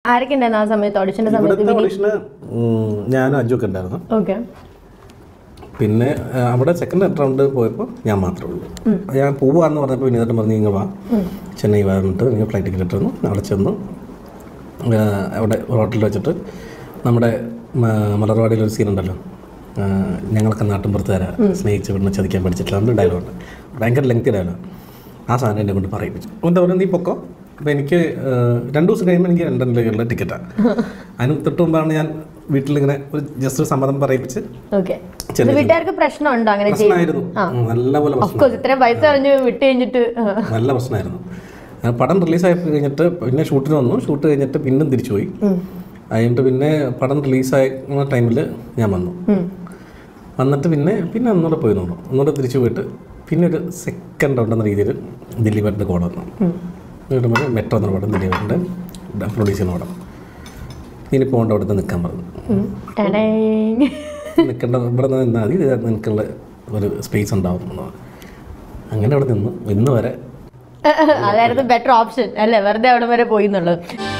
ആരൊക്കെ ഉണ്ടായിരുന്നു ആ സമയത്ത് ഓഡിഷന്റെ സമയത്ത് ഇവിടുത്തെ ഓഡീഷന് ഞാനും അജുവൊക്കെ ഉണ്ടായിരുന്നു ഓക്കെ പിന്നെ ആ, അവിടെ സെക്കൻഡ് റൗണ്ട് പോയപ്പോൾ ഞാൻ മാത്രമേ ഉള്ളൂ ഞാൻ പോവാന്ന് പറഞ്ഞപ്പോൾ വിനീതട്ടൻ പറഞ്ഞു നിങ്ങൾ വാ ചെന്നൈ വന്നിട്ട് നിങ്ങൾ ഫ്ലൈറ്റ് ടിക്കറ്റ് ഇട്ടിരുന്നു അവിടെ ചെന്നു ആ, അവിടെ ഹോട്ടലിൽ വെച്ചിട്ട് നമ്മുടെ മ- മലർവാടിയിൽ ഒരു സീൻ ഉണ്ടല്ലോ ആ, ഞങ്ങളൊക്കെ നാട്ടിൻപുറത്ത് തരാം സ്നേഹിച്ച് പെണ്ണ് ചതിക്കാൻ പഠിച്ചിട്ടില്ല അന്ന് ഡയലോഗ് ഭയങ്കര ലെങ്തി ഡയലോഗ് ആ സാധനം എന്നെ കൊണ്ട് പറയിപ്പിച്ചു എന്താ പറയുക നീ പൊക്കോ അപ്പോൾ എനിക്ക് ആ, രണ്ട് ദിവസം കഴിയുമ്പോൾ എനിക്ക് ലണ്ടനിലേക്കുള്ള ടിക്കറ്റാണ് അതിന് തൊട്ട് മുമ്പാണ് ഞാൻ വീട്ടിലിങ്ങനെ ഒരു ജസ്റ്റ് ഒരു സമ്മതം പറയിപ്പിച്ച് ഓക്കെ വീട്ടുകാർക്ക് പ്രശ്നമുണ്ടോ അങ്ങനെ ചെയ്യും പ്രശ്നമായിരുന്നു ഉം, നല്ലപോലെ പ്രശ്നം ഓഫ്കോഴ്സ് ഇത്രയും പൈസ കളഞ്ഞ് വിട്ട് കഴിഞ്ഞിട്ട് ആ. നല്ല പ്രശ്നമായിരുന്നു ആ പടം റിലീസായി കഴിഞ്ഞിട്ട് പിന്നെ ഷൂട്ടിന് വന്നു ഷൂട്ട് കഴിഞ്ഞിട്ട് പിന്നും തിരിച്ചു പോയി കഴിഞ്ഞിട്ട് പിന്നെ പടം റിലീസായ ടൈമിൽ ഞാൻ വന്നു ഉം. വന്നിട്ട് പിന്നെ പിന്നെ ഒന്നുകൂടെ പോയി നോന്നു ഒന്നുകൂടെ തിരിച്ചു പോയിട്ട് പിന്നെ ഒരു സെക്കൻഡ് റൗണ്ട് എന്ന രീതിയിൽ ദിലീപേട്ടൻ്റെ കോട വന്നു എന്നിട്ട് പറഞ്ഞു മെട്രോ എന്ന പടം ദിലീപേട്ടൻ്റെ പ്രൊഡ്യൂസ് ചെയ്യുന്ന പടം ഇനി പോകേണ്ട അവിടുത്തെ നിൽക്കാൻ പറഞ്ഞു ഉം. ടടേങ്. നിൽക്കേണ്ട ഇവിടെ നിന്ന് നിന്നാൽ മതി ഇത് നിനക്കുള്ള ഒരു സ്പേസ് ഉണ്ടാവും എന്ന് പറഞ്ഞു. അങ്ങനെ അവിടെ നിന്നു ഇന്ന് വരെ അതായിരുന്നു ബെറ്റർ ഓപ്ഷൻ അല്ലേ വെറുതെ അവിടെ വരെ പോയി എന്നുള്ളത്